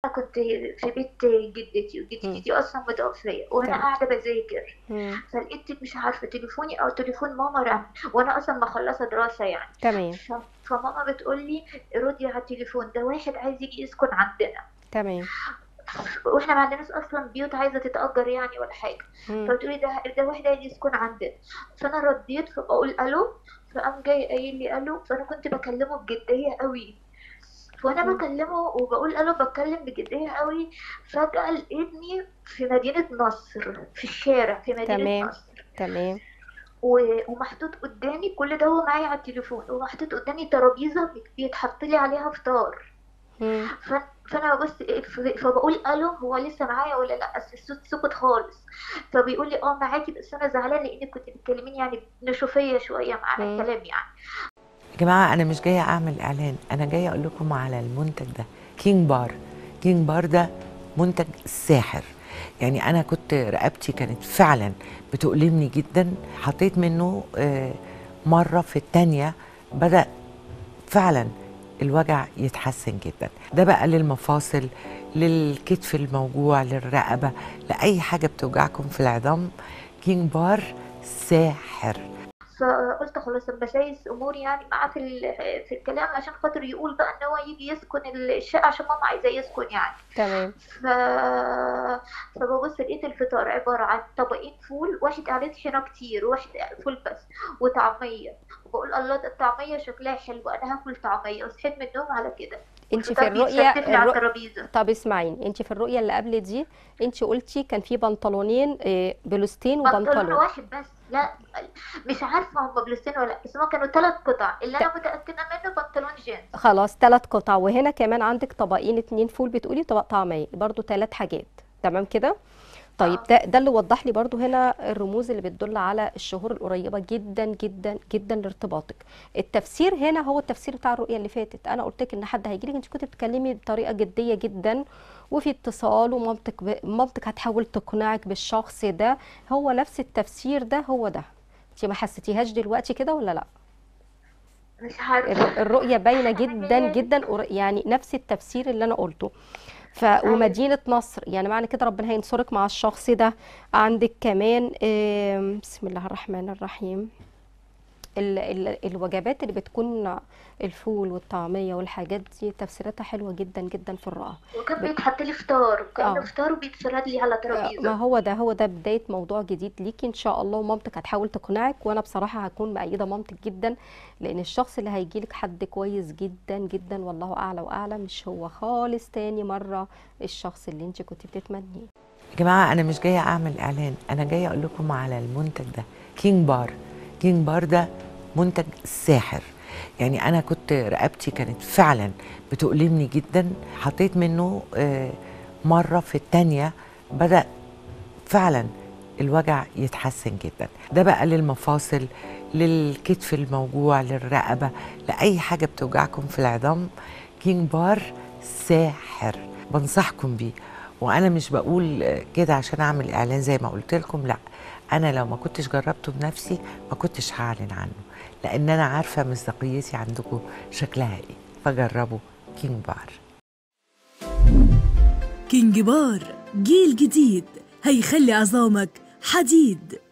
كنت في بيت جدتي وجدتي دي اصلا متوفيه وانا تمام. قاعده بذاكر مم. فلقيت مش عارفه تليفوني او تليفون ماما رن وانا اصلا مخلصه دراسه يعني تمام ف- فماما بتقول لي ردي على التليفون ده واحد عايز يجي يسكن عندنا تمام واحنا ما عندناش اصلا بيوت عايزه تتاجر يعني ولا حاجه مم. فبتقولي ده ده واحد عايز يسكن عندنا فانا رديت فبقول الو فقام جاي قايل لي الو فانا كنت بكلمه بجديه قوي وانا مم. بكلمه وبقول الو بتكلم بجديه قوي فجاه لقيتني في مدينه نصر في الشارع في مدينه تمام. نصر تمام و- ومحطوط قدامي كل ده هو معايا على التليفون ومحطوط قدامي ترابيزه بيتحط لي عليها فطار مم. ف- فانا ببص ف- فبقول الو هو لسه معايا ولا لا اصل الصوت سكت خالص فبيقول لي اه معاكي بس انا زعلان لانك كنت بتكلميني يعني بنشوفيه شويه معنى مم. الكلام يعني يا جماعة أنا مش جاية أعمل إعلان أنا جاية أقول لكم على المنتج ده كينج بار كينج بار ده منتج ساحر يعني أنا كنت رقبتي كانت فعلا بتؤلمني جدا حطيت منه آه، مرة في التانية بدأ فعلا الوجع يتحسن جدا ده بقى للمفاصل للكتف الموجوع للرقبة لأي حاجة بتوجعكم في العظام كينج بار ساحر فقلت خلاص اما بسايس اموري يعني معاه في ال- في الكلام عشان خاطر يقول بقى ان هو يجي يسكن الشقه عشان ماما عايزاه يسكن يعني تمام ف... فببص لقيت الفطار عبارة عن طبقين فول واحد عليه طحينة كتير واحد فول بس وطعمية وبقول الله ده الطعمية شكلها حلو أنا هاكل طعمية وصحيت من النوم على كده انت في والفطار الرؤيه بيتشتت لي على الرؤ... الترابيزة طب اسمعيني انت في الرؤيه اللي قبل دي انت قلتي كان في بنطلونين آه، بلوستين بنطلون وبنطلون واحد بس لا مش عارفة هم بلوستين ولا لا بس هما كانوا ثلاث قطع اللي أنا متأكدة منه بنطلون جينز خلاص ثلاث قطع وهنا كمان عندك طبقين اتنين فول بتقولي طبق طعمية برضو ثلاث حاجات تمام كده طيب آه. ده ده اللي وضح لي برضو هنا الرموز اللي بتدل على الشهور القريبة جدا جدا جدا لارتباطك التفسير هنا هو التفسير بتاع الرؤية اللي فاتت انا قلت لك ان حد هيجي لك انت كنت بتتكلمي بطريقة جدية جدا وفي اتصال ومامتك ب... مامتك هتحاول تقنعك بالشخص ده هو نفس التفسير ده هو ده انت ما حسيتيهاش دلوقتي كده ولا لا مش عارفة الر- الرؤية باينة جدا جدا قر- يعني نفس التفسير اللي أنا قلته ف ومدينة نصر يعني معنى كده ربنا هينصرك مع الشخص ده عندك كمان آم، بسم الله الرحمن الرحيم ال ال الوجبات اللي بتكون الفول والطعمية والحاجات دي تفسيراتها حلوة جدا جدا في الرؤى وكان بيتحط لي فطار وكأنه آه. فطار وبيتسرد لي على ما ترابيزة هو ده هو ده بداية موضوع جديد ليكي إن شاء الله ومامتك هتحاول تقنعك وأنا بصراحة هكون مأيدة مامتك جدا لأن الشخص اللي هيجيلك حد كويس جدا جدا والله أعلى وأعلى مش هو خالص تاني مرة الشخص اللي أنت كنت بتتمنيه يا جماعة أنا مش جاية أعمل إعلان أنا جاية أقول لكم على المنتج ده كينج بار كينج بار ده منتج ساحر يعني أنا كنت رقبتي كانت فعلا بتؤلمني جدا حطيت منه آه، مرة في التانية بدأ فعلا الوجع يتحسن جدا ده بقى للمفاصل للكتف الموجوع للرقبة لأي حاجة بتوجعكم في العظام كينج بار ساحر بنصحكم بيه وانا مش بقول كده عشان اعمل اعلان زي ما قلت لكم لا انا لو ما كنتش جربته بنفسي ما كنتش هعلن عنه لان انا عارفه مصداقيتي عندكم شكلها ايه فجربوا كينج بار كينج بار جيل جديد هيخلي عظامك حديد